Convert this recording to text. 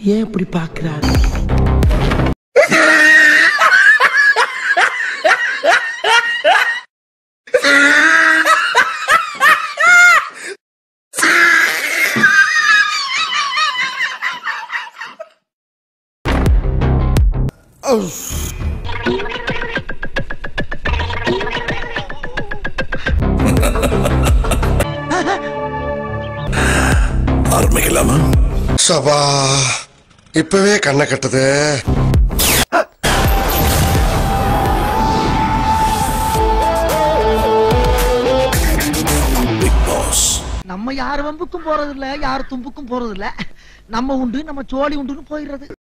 ஏன் இப்படி பாக்குறாரு ஆரம்பிக்கலாமா சபா இப்பவே கண்ணை கட்டுது பிக் பாஸ் நம்ம யார் வம்புக்கும் போறது இல்ல யார் தும்புக்கும் போறது இல்ல நம்ம உண்டு நம்ம சோழி உண்டுன்னு போயிடுறது